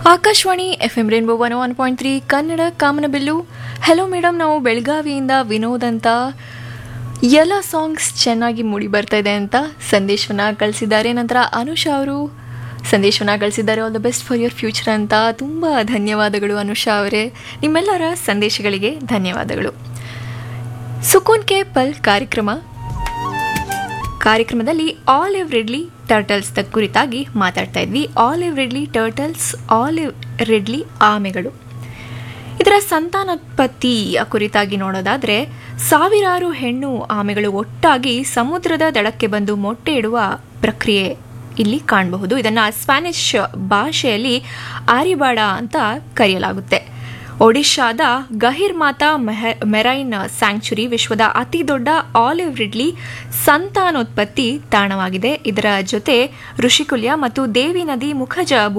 Akashvani F M rainbow one one point three Kannada ಕಾಮನಬಿಲ್ಲು hello madam ನಾವು ಬೆಳಗಾವಿಯಿಂದ ವಿನೋದ್ ಅಂತ ಎಲ್ಲ ಸಾಂಗ್ಸ್ ಚೆನ್ನಾಗಿ ಮೂಡಿ ಬರ್ತಾ ಇದೆ ಅಂತ ಸಂದೇಶವನ್ನ ಕಳಿಸಿದ್ದಾರೆ ನಂತರ ಅನುಷಾ ಅವರು ಸಂದೇಶವನ್ನ ಕಳಿಸಿದ್ದಾರೆ all the best for your future ಅಂತ ತುಂಬ ಧನ್ಯವಾದಗಳು ಅನುಷಾ ಅವರೇ ನಿಮ್ಮೆಲ್ಲರ ಸಂದೇಶಗಳಿಗೆ ಧನ್ಯವಾದಗಳು ಸುಕೂನ್ ಕೆ ಪಲ್ ಕಾರ್ಯಕ್ರಮ ಕಾರ್ಯಕ್ರಮದಲ್ಲಿ ಆಲಿವ್ ರಿಡ್ಲಿ ಟರ್ಟಲ್ಸ್ ದ ಕುರಿತಾಗಿ ಮಾತಾಡ್ತಾ ಇದ್ವಿ olive ridley turtles olive ridley ಆಮೆಗಳು ಇದರ ಸಂತಾನೋತ್ಪತ್ತಿಯ ಕುರಿತಾಗಿ ನೋಡೋದಾದ್ರೆ ಸಾವಿರಾರು ಹೆಣ್ಣು ಆಮೆಗಳು ಒಟ್ಟಾಗಿ ಸಮುದ್ರದ ದಡಕ್ಕೆ ಬಂದು ಮೊಟ್ಟೆ ಇಡುವ ಪ್ರಕ್ರಿಯೆ ಇಲ್ಲಿ ಕಾಣಬಹುದು ಇದನ್ನ ಸ್ಪ್ಯಾನಿಷ್ ಭಾಷೆಯಲ್ಲಿ ಆರಿಬಾಡ ಅಂತ ಕರೆಯಲಾಗುತ್ತೆ ಒಡಿಶಾದ ಗಹಿರ್ ಮಾತಾ ಮೆರೈನ್ ಸ್ಯಾಂಕ್ಚುರಿ ವಿಶ್ವದ ಅತಿ ದೊಡ್ಡ ಆಲಿವ್ ರಿಡ್ಲಿ ಸಂತಾನೋತ್ಪತ್ತಿ ತಾಣವಾಗಿದೆ ಇದರ ಜೊತೆ ಋಷಿಕುಲ್ಯ ಮತ್ತು ದೇವಿ ನದಿ ಮುಖಜ